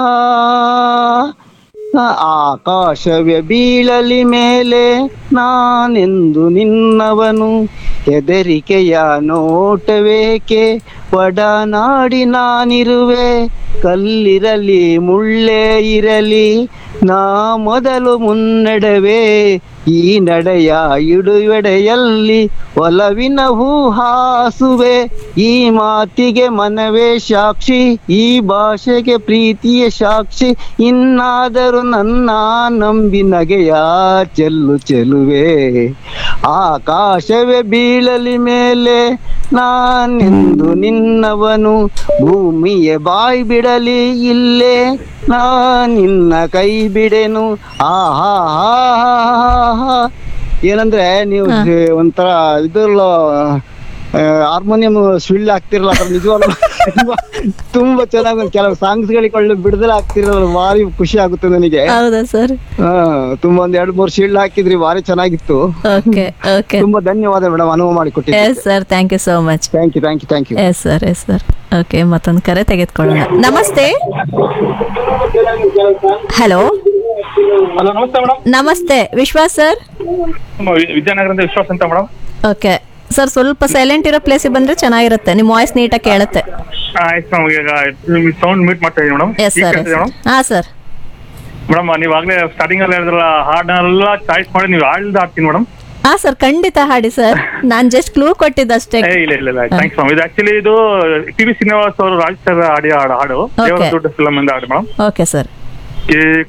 ಆಕಾಶವೇ ಬೀಳಲಿ ಮೇಲೆ ನಾನೆಂದು ನಿನ್ನವನು ಹೆದರಿಕೆಯ ನೋಟವೇಕೆ ಒಡನಾಡಿ ನಾನಿರುವೆ ಕಲ್ಲಿರಲಿ ಮುಳ್ಳೇ ಇರಲಿ ನಾ ಮೊದಲು ಮುನ್ನಡೆವೆ ಈ ನಡೆಯ ಇಡುವೆಡೆಯಲ್ಲಿ ಒಲವಿನ ಹೂ ಹಾಸುವೆ ಈ ಮಾತಿಗೆ ಮನವೇ ಸಾಕ್ಷಿ ಈ ಭಾಷೆಗೆ ಪ್ರೀತಿಯ ಸಾಕ್ಷಿ ಇನ್ನಾದರೂ ನನ್ನ ನಂಬಿ ನಗೆಯ ಚೆಲ್ಲು ಚೆಲುವೆ ಆಕಾಶವೇ ಬೀಳಲಿ ಮೇಲೆ ನಾನೆಂದು ನಿನ್ನವನು ಭೂಮಿಯ ಬಾಯಿ ಬಿಡಲಿ ಇಲ್ಲೇ ನಾ ನಿನ್ನ ಕೈ ಬಿಡೆನು ಆಹಾ ಏನಂದ್ರೆ ನೀವು ಒಂಥರ ಇದ್ರಲ್ಲ ಹಾರ್ಮೋನಿಯಂ ಸ್ವಿಲ್ ಆಗ್ತಿರಲ್ಲ ಅದ್ರ ನಿಜವಾಗ್ಲೂ ತುಂಬಾ ತುಂಬಾ ಚೆನ್ನಾಗಿ ಕೆಲವು ಸಾಂಗ್ಸ್ ಗಳಿಗೆ ಒಳ್ಳೆ ಬಿಡುದಲೆ ಆಗ್ತಿರಲ್ಲ ಭಾರಿ ಖುಷಿ ಆಗುತ್ತೆ ನನಗೆ ಹೌದಾ ಸರ್ ಹಾ ತುಂಬಾ ಒಂದ್ ಎರಡ್ ಮೂರ್ ಶೀಲ್ಡ್ ಹಾಕಿದ್ರಿ ಭಾರಿ ಚೆನ್ನಾಗಿತ್ತು ಓಕೆ ಓಕೆ ತುಂಬಾ ಧನ್ಯವಾದ ಮೇಡಮ್ ಅನುವು ಮಾಡಿ ಕೊಟ್ಟಿದ್ದೆ yes sir thank you so much thank you thank you thank you yes sir yes sir okay ಮತ್ತೊಂದು ಕರೆ ತೆಗೆದುಕೊಳ್ಳೋಣ ನಮಸ್ತೆ ಹಲೋ ಹಲೋ ನಮಸ್ತೆ ಮೇಡಮ್ ನಮಸ್ತೆ ವಿಶ್ವಾಸ್ ಸರ್ ವಿದ್ಯಾನಗರದ ವಿಶ್ವಾಸ್ ಅಂತ ಮೇಡಮ್ ಓಕೆ ಸರ್ ಸ್ವಲ್ಪ ಸೈಲೆಂಟ್ ಇರೋ ಪ್ಲೇಸಿಗೆ ಬಂದ್ರೆ ಚೆನ್ನಾಗಿರುತ್ತೆ ನಿಮ್ಮ ವಾಯ್ಸ್ ನೀಟಾಗಿ ಕೇಳುತ್ತೆ ಆಯ್ತು ಮೇಡಮ್ ಈಗ ಸೌಂಡ್ ಮೀಟ್ ಮಾಡ್ತಾ ಇದೀನಿ ಮೇಡಮ್ ಎಸ್ ಸರ್ ಮೇಡಮ್ ಹಾ ಸರ್ ಮೇಡಮ್ ನೀವು ಆಗ್ಲೇ ಸ್ಟಾರ್ಟಿಂಗ್ ಅಲ್ಲಿ ಹೇಳಿದ್ರಲ್ಲ ಹಾಡನ್ನೆಲ್ಲ ಚಾಯ್ಸ್ ಮಾಡಿ ನೀವು ಹಾಡ್ದು ಹಾಡ್ತೀನಿ ಮೇಡಮ್ ಹಾ ಸರ್ ಖಂಡಿತ ಹಾಡಿ ಸರ್ ನಾನ್ ಜಸ್ಟ್ ಕ್ಲೂ ಕೊಟ್ಟಿದ್ದಷ್ಟೇ ಏ ಇಲ್ಲ ಇಲ್ಲ ಇಲ್ಲ ಥ್ಯಾಂಕ್ಸ್ ಮೇಡಮ್ ಇದು ಆಕ್ಚುಲಿ ಇದು ಟಿ ವಿ ಶ್ರೀನಿವಾಸ್ ಅವರು ರಾಜ್ ಸರ್ ಆಡಿಯೋ ಹಾಡು ಹಾಡು ದೇವರ ದುಡ್ಡು ಫಿಲಮ್ ಇಂದ ಹಾಡು ಮೇಡಮ್ ಓಕೆ ಸರ್ ಈ